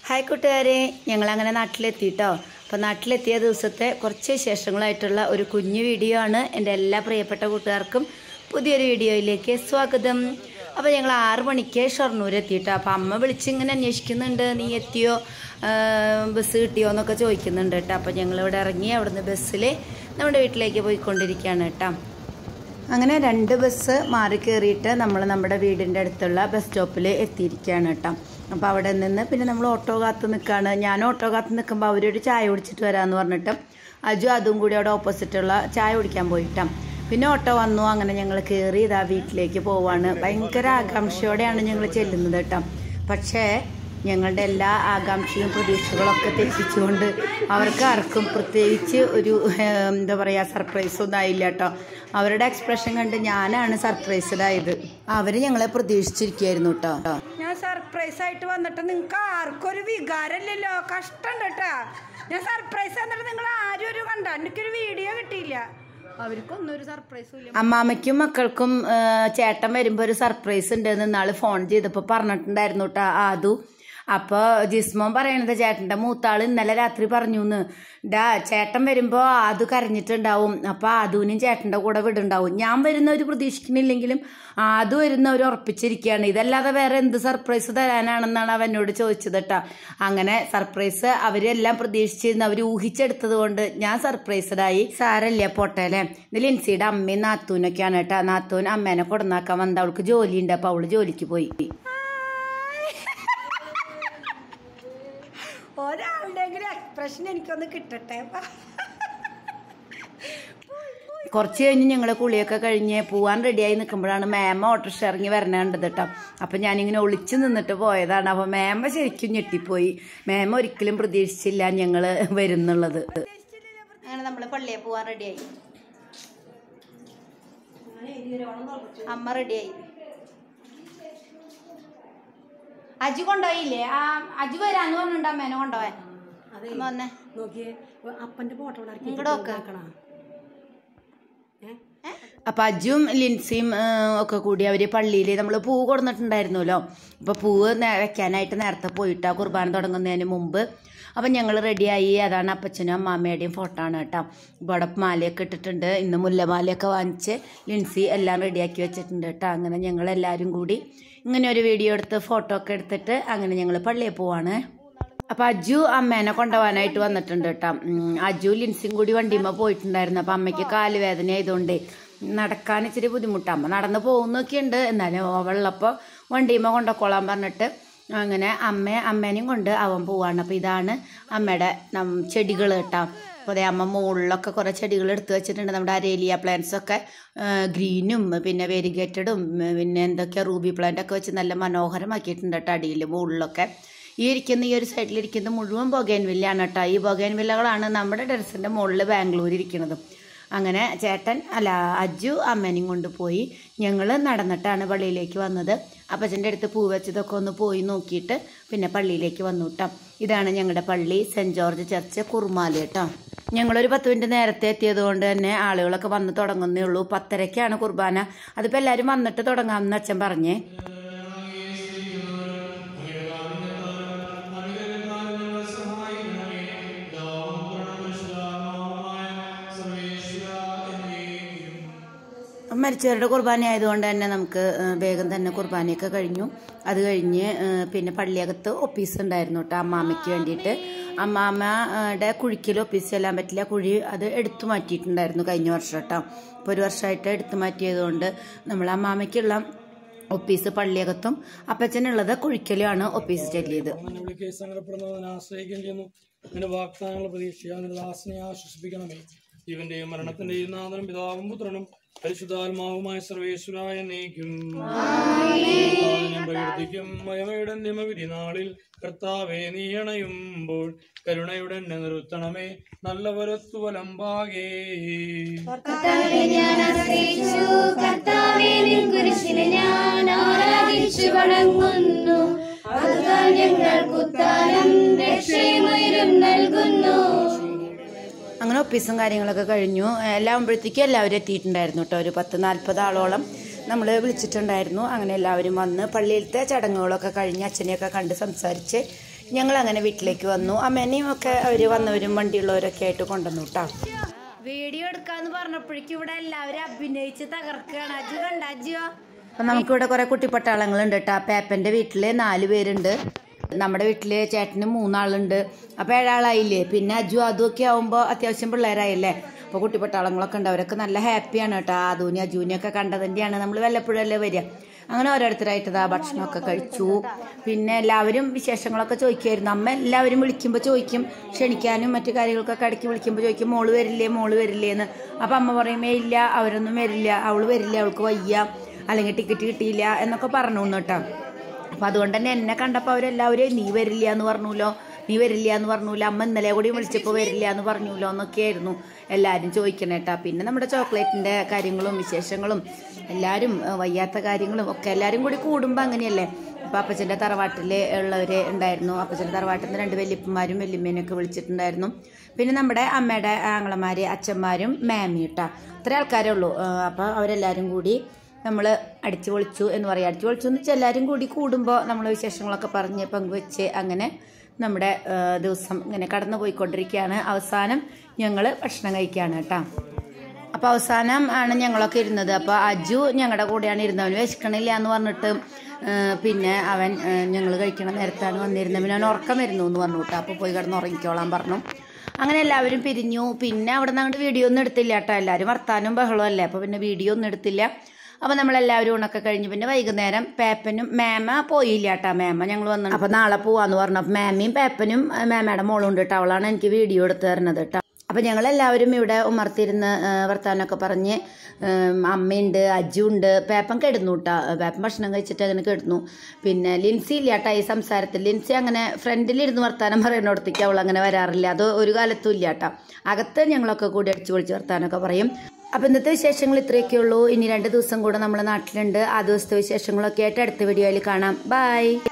hi കൂട്ടുകാരെ ഞങ്ങളങ്ങനെ നാട്ടിലെത്തിട്ടോ അപ്പോൾ നാട്ടിലെത്തിയ ദിവസത്തെ കുറച്ച് വിശേഷങ്ങളായിട്ടുള്ള ഒരു കുഞ്ഞു വീഡിയോ ആണ് എൻ്റെ എല്ലാ പ്രിയപ്പെട്ട കൂട്ടുകാർക്കും പുതിയൊരു വീഡിയോയിലേക്ക് സ്വാഗതം അപ്പോൾ ഞങ്ങൾ ആറ് മണിക്ക് ഷൊർണൂർ എത്തിയിട്ടോ അപ്പോൾ അമ്മ വിളിച്ചിങ്ങനെ അന്വേഷിക്കുന്നുണ്ട് നീ എത്തിയോ ആ, ബസ് കിട്ടിയോ എന്നൊക്കെ ചോദിക്കുന്നുണ്ട് കേട്ടോ അപ്പോൾ ഞങ്ങളിവിടെ ഇറങ്ങി അവിടുന്ന് ബസ്സിൽ നമ്മുടെ വീട്ടിലേക്ക് പോയിക്കൊണ്ടിരിക്കുകയാണ് കേട്ടോ അങ്ങനെ രണ്ട് ബസ് മാറി കയറിയിട്ട് നമ്മൾ നമ്മുടെ വീടിൻ്റെ അടുത്തുള്ള ബസ് സ്റ്റോപ്പിൽ എത്തിയിരിക്കുകയാണ് കേട്ടോ അപ്പോൾ അവിടെ നിന്ന് പിന്നെ നമ്മൾ ഓട്ടോ കാത്ത് നിൽക്കുകയാണ് ഞാൻ ഓട്ടോ കാത്ത് നിൽക്കുമ്പോൾ അവരൊരു ചായ കുടിച്ചിട്ട് വരാമെന്ന് പറഞ്ഞിട്ട് അജു അതും കൂടി അവിടെ ഓപ്പോസിറ്റുള്ള ചായ കുടിക്കാൻ പോയിട്ടാ പിന്നെ ഓട്ടോ വന്നു അങ്ങനെ ഞങ്ങൾ കയറി ഇതാ വീട്ടിലേക്ക് പോവാണ് ഭയങ്കര ആകാംക്ഷയോടെയാണ് ഞങ്ങൾ ചെല്ലുന്നത് കേട്ടോ പക്ഷേ ഞങ്ങളുടെ എല്ലാ ആകാംക്ഷയും പ്രതീക്ഷകളൊക്കെ തെറ്റിച്ചുകൊണ്ട് അവർക്ക് ആർക്കും പ്രത്യേകിച്ച് ഒരു ഏഹ്, എന്താ പറയുക സർപ്രൈസ് ഒന്നും ആയില്ല കേട്ടോ അവരുടെ എക്സ്പ്രഷൻ കണ്ട് ഞാനാണ് സർപ്രൈസ്ഡ് ആയത് അവര് ഞങ്ങളെ പ്രതീക്ഷിച്ചിരിക്കുകയായിരുന്നു കേട്ടോ ഞാൻ സർപ്രൈസ് ആയിട്ട് വന്നിട്ട് നിങ്ങൾക്ക് ആർക്കും ഒരു വികാരമില്ലല്ലോ കഷ്ടമുണ്ട് കേട്ടാ ഞാൻ സർപ്രൈസ് എന്നിട്ട് നിങ്ങൾ ആരും ഒരു കണ്ട എനിക്കൊരു വീഡിയോ കിട്ടിയില്ല അവർക്കൊന്നും ഒരു സർപ്രൈസും ഇല്ല അമ്മാമ്മയ്ക്കും മക്കൾക്കും ആ, ചേട്ടൻ വരുമ്പോ ഒരു സർപ്രൈസ് ഉണ്ടെന്ന് നാളെ ഫോൺ ചെയ്തപ്പോ പറഞ്ഞിട്ടുണ്ടായിരുന്നു കേട്ടോ ആദു അപ്പൊ ജിസ്മോൻ പറയണത് ചേട്ടന്റെ മൂത്താള് ഇന്നലെ രാത്രി പറഞ്ഞു ഡാ ചേട്ടൻ വരുമ്പോ ആദു കരഞ്ഞിട്ടുണ്ടാവും അപ്പൊ ആദുവിനും ചേട്ടന്റെ കൂടെ വിടുണ്ടാവും ഞാൻ വരുന്ന ഒരു പ്രതീക്ഷിക്കുന്നില്ലെങ്കിലും ആദു വരുന്ന ഒരു ഉറപ്പിച്ചിരിക്കുകയാണ് ഇതല്ലാതെ വേറെ എന്ത് സർപ്രൈസ് തരാനാണെന്നാണ് അവൻ എന്നോട് ചോദിച്ചത് കേട്ടോ അങ്ങനെ സർപ്രൈസ് അവരെല്ലാം പ്രതീക്ഷിച്ചിരുന്നു അവർ ഊഹിച്ചെടുത്തത് കൊണ്ട് ഞാൻ സർപ്രൈസ്ഡായി സാരല്ല പോട്ടെ അല്ലേ ഇത് ലിൻസിയുടെ അമ്മയും നാത്തൂനൊക്കെയാണ് കേട്ടോ നാത്തൂൻ അമ്മേനെ കൊടുന്നാക്കാൻ വന്ന അവൾക്ക് ജോലിയുണ്ട് അപ്പൊ അവള് ജോലിക്ക് പോയി ഒരാളുടെങ്കിലും എക്സ്പ്രഷൻ എനിക്കൊന്ന് കിട്ടട്ടെ കുറച്ച് കഴിഞ്ഞ് ഞങ്ങൾ കുളിയൊക്കെ കഴിഞ്ഞ് പോവാൻ റെഡിയായി നിൽക്കുമ്പോഴാണ് മേമ ഓട്ടോറിക്ഷ ഇറങ്ങി വരണ കണ്ടത് കേട്ടോ അപ്പം ഞാനിങ്ങനെ ഒളിച്ചു നിന്നിട്ട് പോയതാണ് അപ്പോൾ മേമ ശരിക്കും ഞെട്ടിപ്പോയി മേമ ഒരിക്കലും പ്രതീക്ഷിച്ചില്ല ഞങ്ങൾ വരുന്നുള്ളത് അങ്ങനെ നമ്മൾ പള്ളിയെ പോവാൻ റെഡിയായി അമ്മ റെഡിയായി അജു കൊണ്ടുപോയില്ലേ ആ അജു വരാന്ന് പറഞ്ഞിട്ടുണ്ട് അമ്മേനെ കൊണ്ടുപോവാൻ അമ്മ വന്നേ നോക്കിയേ അപ്പന്റെ ഫോട്ടോ ഇങ്ങോട്ട് നോക്ക് അപ്പൊ അജും ലിൻസിയും ആ, ഒക്കെ കൂടി അവര് പള്ളിയിൽ നമ്മൾ പൂവ് കൊടുത്തിട്ടുണ്ടായിരുന്നല്ലോ അപ്പൊ പൂവ് നേ- വെക്കാനായിട്ട് നേരത്തെ പോയിട്ടാ കുർബാന തുടങ്ങുന്നതിന് മുമ്പ് അപ്പം ഞങ്ങൾ റെഡിയായി അതാണ് അപ്പച്ചനും അമ്മാമ്മയുടെയും ഫോട്ടോ ആണ് കേട്ടോ ഇവിടെ മാലയൊക്കെ ഇട്ടിട്ടുണ്ട് ഇന്ന് മുല്ലമാലയൊക്കെ വാങ്ങിച്ച് ലിൻസി എല്ലാം റെഡിയാക്കി വെച്ചിട്ടുണ്ട് കേട്ടോ അങ്ങനെ ഞങ്ങൾ എല്ലാവരും കൂടി ഇങ്ങനെ ഒരു വീഡിയോ എടുത്ത് ഫോട്ടോ ഒക്കെ എടുത്തിട്ട് അങ്ങനെ ഞങ്ങൾ പള്ളിയിൽ പോവാണ് അപ്പൊ അജു അമ്മേനെ കൊണ്ടുപോകാനായിട്ട് വന്നിട്ടുണ്ട് കേട്ടോ ഉം, അജു ലിൻസിയും കൂടി വണ്ടിയുമ്പോ പോയിട്ടുണ്ടായിരുന്നു അപ്പൊ അമ്മയ്ക്ക് കാലുവേദന ആയതുകൊണ്ട് നടക്കാൻ ഇച്ചിരി ബുദ്ധിമുട്ടാണ് അമ്മ നടന്ന് പോകുന്നൊക്കെ ഉണ്ട് എന്നാലും അവളുള്ളപ്പോൾ വണ്ടിയുമ്മ കൊണ്ടുപോയിക്കോളാൻ പറഞ്ഞിട്ട് അങ്ങനെ അമ്മ അമ്മേനെയും കൊണ്ട് അവൻ പോവാണ് അപ്പൊ ഇതാണ് അമ്മയുടെ ചെടികൾ കേട്ടോ അപ്പോൾ അതേ അമ്മ മുകളിലൊക്കെ കുറേ ചെടികൾ എടുത്തു വെച്ചിട്ടുണ്ട് നമ്മുടെ അരേലിയ പ്ലാന്റ്സ് ഒക്കെ ഗ്രീനും പിന്നെ വെരിഗേറ്റഡും പിന്നെ എന്തൊക്കെയാ റൂബി പ്ലാന്റ് ഒക്കെ വെച്ച് നല്ല മനോഹരമാക്കിയിട്ടുണ്ട് കേട്ടോ അടിയിൽ മുകളിലൊക്കെ ഈ ഇരിക്കുന്ന ഈ ഒരു സൈഡിലിരിക്കുന്ന മുഴുവൻ ബൊഗൈൻവില്ലാണ് കേട്ടോ ഈ ബൊഗൈൻവില്ലകളാണ് നമ്മുടെ ടെറസിൻ്റെ മുകളിൽ ബാംഗ്ലൂർ ഇരിക്കുന്നത് അങ്ങനെ ചേട്ടൻ അല്ല അജു അമ്മേനെയും കൊണ്ട് പോയി ഞങ്ങൾ നടന്നിട്ടാണ് പള്ളിയിലേക്ക് വന്നത് അപ്പച്ചൻ്റെ അടുത്ത് പൂ വെച്ചതൊക്കെ ഒന്ന് പോയി നോക്കിയിട്ട് പിന്നെ പള്ളിയിലേക്ക് വന്നു കേട്ടോ ഇതാണ് ഞങ്ങളുടെ പള്ളി സെൻറ് ജോർജ് ചർച്ച് കുറുമാല് കേട്ടോ ഞങ്ങളൊരു പത്ത് മിനിറ്റ് നേരത്തെ എത്തിയത് കൊണ്ട് തന്നെ ആളുകളൊക്കെ വന്ന് തുടങ്ങുന്നേ ഉള്ളൂ പത്തരയ്ക്കാണ് കുർബാന അതിപ്പോൾ എല്ലാവരും വന്നിട്ട് തുടങ്ങാമെന്ന് അച്ഛൻ പറഞ്ഞേ മരിച്ചവരുടെ കുർബാന ആയതുകൊണ്ട് തന്നെ നമുക്ക് ആ, വേഗം തന്നെ കുർബാനയൊക്കെ കഴിഞ്ഞു അത് കഴിഞ്ഞ് ആ, പിന്നെ പള്ളിയകത്ത് ഒപ്പീസ് ഉണ്ടായിരുന്നു കേട്ടോ അമ്മാമ്മയ്ക്ക് വേണ്ടിയിട്ട് അമ്മാമ്മയുടെ കുഴിക്കൽ ഒപ്പീസ് ചെല്ലാൻ പറ്റില്ല കുഴി അത് എടുത്തു മാറ്റിയിട്ടുണ്ടായിരുന്നു കഴിഞ്ഞ വർഷം കേട്ടോ ഇപ്പോൾ ഒരു വർഷമായിട്ട് എടുത്തു മാറ്റിയതുകൊണ്ട് നമ്മൾ അമ്മാമ്മയ്ക്കുള്ള ഒപ്പീസ് പള്ളിയകത്തും അപ്പച്ചനുള്ളത് കുഴിക്കലുമാണ് ഒപ്പീസ് ചെല്ലിയത് നിന്നെ വിളിക്കുകയും സങ്കടപ്പെടുന്നവനെ ആശ്രയിക്കുകയും ചെയ്യുന്നു നിന്റെ വാഗ്ദാനങ്ങളെ പ്രതീക്ഷിക്കുക നിന്റെ ദാസനെ ആശ്വസിപ്പിക്കണമേ ജീവന്റെയും മരണത്തിന്റെയും നാഥനും പിതാവും പുത്രനും പരിശുദ്ധാത്മാവുമായ സർവേശ്വരായ നീക്കും ഞാൻ പ്രകീർത്തിക്കും മയമയുടെ നിമവിധി നാളിൽ കർത്താവെ നീ അണയുമ്പോൾ കരുണയുടെ എന്നെ നിർത്തണമേ നല്ലവരത്തു വലമ്പാകേ കർത്താവെ ഞാൻ ആശ്രയിച്ചു കർത്താവെ നിൻ കുരിശിനെ ഞാൻ ആരാധിച്ചു വണങ്ങുന്നു അതുതാൻ ഞങ്ങൾക്കുത്താനം രക്ഷയുമയരും നൽകുന്നു അങ്ങനെ ഒപ്പീസും കാര്യങ്ങളൊക്കെ കഴിഞ്ഞു എല്ലാം ആകുമ്പോഴത്തേക്കും എല്ലാവരും എത്തിയിട്ടുണ്ടായിരുന്നു കേട്ടോ ഒരു പത്ത് നാൽപ്പത് ആളോളം നമ്മൾ വിളിച്ചിട്ടുണ്ടായിരുന്നു അങ്ങനെ എല്ലാവരും വന്ന് പള്ളിയിലത്തെ ചടങ്ങുകളൊക്കെ കഴിഞ്ഞ് അച്ഛനെയൊക്കെ കണ്ട് സംസാരിച്ച് ഞങ്ങൾ അങ്ങനെ വീട്ടിലേക്ക് വന്നു അമ്മേനെയും ഒക്കെ അവർ വന്നവരും വണ്ടിയുള്ളവരൊക്കെ ആയിട്ട് കൊണ്ടുവന്നു കേട്ടോ വീഡിയോ എടുക്കാന്ന് പറഞ്ഞപ്പോഴേക്കും ഇവിടെ എല്ലാവരും അഭിനയിച്ച് തകർക്കുകയാണ് അജു കണ്ട അജുവോ അപ്പം നമുക്കിവിടെ കുറേ കുട്ടിപ്പട്ടാളങ്ങളുണ്ട് കേട്ടോ പേപ്പൻ്റെ വീട്ടിൽ നാല് പേരുണ്ട് നമ്മുടെ വീട്ടിൽ ചേട്ടന് മൂന്നാളുണ്ട് അപ്പോൾ ഏഴാളായില്ലേ പിന്നെ അജു അതും ഒക്കെ ആവുമ്പോൾ അത്യാവശ്യം പിള്ളേരായില്ലേ അപ്പോൾ കുട്ടിപ്പട്ടാളങ്ങളൊക്കെ ഉണ്ട് അവരൊക്കെ നല്ല ഹാപ്പിയാണ് കേട്ടോ ആദൂനി അജൂനിയൊക്കെ കണ്ടതിൻ്റെയാണ് നമ്മൾ വല്ലപ്പോഴും അല്ലേ വരിക അങ്ങനെ ഓരോരുത്തരായിട്ട് ഇതാ ഭക്ഷണമൊക്കെ കഴിച്ചു പിന്നെ എല്ലാവരും വിശേഷങ്ങളൊക്കെ ചോദിക്കുമായിരുന്നു അമ്മ എല്ലാവരും വിളിക്കുമ്പോൾ ചോദിക്കും ക്ഷണിക്കാനും മറ്റു കാര്യങ്ങൾക്കൊക്കെ ഇടയ്ക്ക് വിളിക്കുമ്പോൾ ചോദിക്കും മോള് വരില്ലേ മോള് വരില്ലേ എന്ന് അപ്പം അമ്മ പറയുമേ ഇല്ല അവരൊന്നും വരില്ല അവള് വരില്ല അവൾക്ക് വയ്യ അല്ലെങ്കിൽ ടിക്കറ്റ് കിട്ടിയില്ല എന്നൊക്കെ പറഞ്ഞു കേട്ടോ അപ്പം അതുകൊണ്ട് തന്നെ എന്നെ കണ്ടപ്പോൾ അവരെല്ലാവരും നീ വരില്ല എന്ന് പറഞ്ഞല്ലോ നീ വരില്ല എന്ന് പറഞ്ഞൂല അമ്മ ഇന്നലെ കൂടി വിളിച്ചപ്പോൾ വരില്ല എന്ന് പറഞ്ഞൂലോ എന്നൊക്കെയായിരുന്നു എല്ലാവരും ചോദിക്കണേട്ടാ പിന്നെ നമ്മുടെ ചോക്ലേറ്റിൻ്റെ കാര്യങ്ങളും വിശേഷങ്ങളും എല്ലാവരും ഏഹ്, വയ്യാത്ത കാര്യങ്ങളും ഒക്കെ എല്ലാവരും കൂടി കൂടുമ്പോൾ അങ്ങനെയല്ലേ അപ്പോൾ അപ്പച്ചൻ്റെ തറവാട്ടിൽ ഉള്ളവർ ഉണ്ടായിരുന്നു അപ്പച്ചൻ്റെ തറവാട്ടിൽ നിന്ന് രണ്ട് വല്യപ്പന്മാരും വല്യമ്മേനൊക്കെ വിളിച്ചിട്ടുണ്ടായിരുന്നു പിന്നെ നമ്മുടെ അമ്മയുടെ ആങ്ങളമാർ അച്ഛന്മാരും മാമിയും കേട്ടോ ഇത്ര ആൾക്കാരേ ഉള്ളൂ അപ്പോൾ അവരെല്ലാവരും കൂടി നമ്മൾ അടിച്ചു പൊളിച്ചു എന്ന് പറയാം അടിച്ചു പൊളിച്ചു എന്ന് വെച്ചാൽ എല്ലാവരും കൂടി കൂടുമ്പോൾ നമ്മൾ വിശേഷങ്ങളൊക്കെ പറഞ്ഞ് പങ്കുവെച്ച് അങ്ങനെ നമ്മുടെ ആ, ദിവസം ഇങ്ങനെ കടന്നു പോയിക്കൊണ്ടിരിക്കുകയാണ് അവസാനം ഞങ്ങൾ ഭക്ഷണം കഴിക്കുകയാണ് കേട്ടോ അപ്പോൾ അവസാനം ആണ് ഞങ്ങളൊക്കെ ഇരുന്നത് അപ്പോൾ അജു ഞങ്ങളുടെ കൂടെയാണ് ഇരുന്നത് അവന് വിശക്കണില്ല എന്ന് പറഞ്ഞിട്ട് ആ, പിന്നെ അവൻ ഞങ്ങൾ കഴിക്കണ നേരത്താണ് വന്നിരുന്നത് പിന്നെ അവൻ ഉറക്കം വരുന്നു എന്ന് പറഞ്ഞു കേട്ടോ അപ്പോൾ പോയി കിടന്ന് ഉറങ്ങിക്കോളാൻ പറഞ്ഞു അങ്ങനെ എല്ലാവരും പിരിഞ്ഞു പിന്നെ അവിടെ നിന്ന് അങ്ങോട്ട് വീഡിയോ ഒന്നും എടുത്തില്ല കേട്ടോ എല്ലാവരും വർത്താനും ബഹളവും അല്ലേ അപ്പോൾ പിന്നെ വീഡിയോ ഒന്നും എടുത്തില്ല അപ്പോൾ നമ്മളെല്ലാവരും ഊണൊക്കെ കഴിഞ്ഞു പിന്നെ വൈകുന്നേരം പേപ്പനും മേമ പോയില്ല കേട്ടോ മേമ ഞങ്ങൾ വന്നു അപ്പോൾ നാളെ പോവാന്ന് പറഞ്ഞു അപ്പോൾ മേമയും പേപ്പനും ആ, മേമയുടെ മോളും ഉണ്ട് കേട്ടോ അവളാണ് എനിക്ക് വീഡിയോ എടുത്ത് തരുന്നത് കേട്ടോ അപ്പോൾ ഞങ്ങളെല്ലാവരും ഇവിടെ ഉമർത്തിരുന്ന് ആ, വർത്താനമൊക്കെ പറഞ്ഞ് ഉം, അമ്മയുണ്ട് അജുണ്ട് പേപ്പൻ കിടന്നു കേട്ടോ പേപ്പൻ ഭക്ഷണം കഴിച്ചിട്ട് അങ്ങനെ കിടന്നു പിന്നെ ലിൻസി ഇല്ല കേട്ടോ ഈ സംസാരത്തിൽ ലിൻസി അങ്ങനെ ഫ്രണ്ടിലിരുന്ന് വർത്താനം പറയുന്നിടത്തേക്ക് അവൾ അങ്ങനെ വരാറില്ല അത് ഒരു കാലത്തും ഇല്ല കേട്ടോ അകത്ത് ഞങ്ങളൊക്കെ കൂടി അടിച്ചു പൊളിച്ച് വർത്താനമൊക്കെ പറയും അപ്പോൾ ഇന്നത്തെ വിശേഷങ്ങൾ ഇത്രയൊക്കെ ഉള്ളൂ ഇനി രണ്ട് ദിവസം കൂടെ നമ്മുടെ നാട്ടിലുണ്ട് ആ ദിവസത്തെ വിശേഷങ്ങളൊക്കെ ആയിട്ട് അടുത്ത വീഡിയോയിൽ കാണാം ബൈ